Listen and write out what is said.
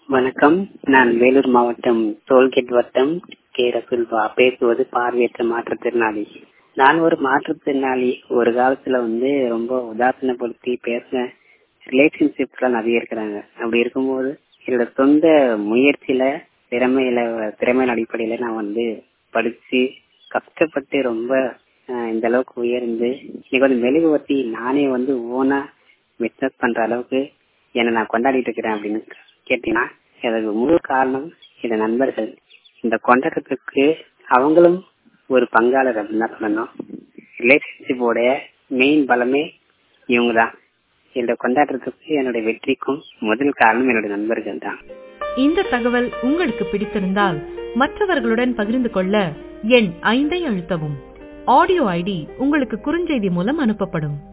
வணக்கம் நான் வேலூர் மாவட்டம் டோல்கேட் வட்டம் கே ரசுல்பா பேசுவது பார்வையற்ற மாற்றுத்திறனாளி நான் ஒரு மாற்றுத்திறனாளி ஒரு காலத்துல வந்து ரொம்ப உதாசனப்படுத்தி பேசின ரிலேஷன்ஷிப்லாம் நிறைய இருக்கிறாங்க அப்படி இருக்கும்போது என்னோட சொந்த முயற்சியில திறமையில திறமையின் அடிப்படையில நான் வந்து படிச்சு கஷ்டப்பட்டு ரொம்ப அஹ், இந்த அளவுக்கு உயர்ந்து இன்னைக்கு வந்து மெழுகுவர்த்தி நானே வந்து ஓனா பிசினஸ் பண்ற அளவுக்கு என்னை நான் கொண்டாடிட்டு இருக்கிறேன் அப்படின்னு கேட்டீங்கன்னா அதுக்கு முழு காரணம் இந்த நண்பர்கள் இந்த கொண்டாட்டத்துக்கு அவங்களும் ஒரு பங்காளர் அப்படின்னு தான் சொல்லணும் ரிலேஷன்ஷிப்போட மெயின் பலமே இவங்க தான் என்னோட கொண்டாட்டத்துக்கு என்னோட வெற்றிக்கும் முதல் காரணம் என்னோட நண்பர்கள் தான் இந்த தகவல் உங்களுக்கு பிடித்திருந்தால் மற்றவர்களுடன் பகிர்ந்து கொள்ள எண் ஐந்தை அழுத்தவும் ஆடியோ ஐடி உங்களுக்கு குறுஞ்செய்தி மூலம் அனுப்பப்படும்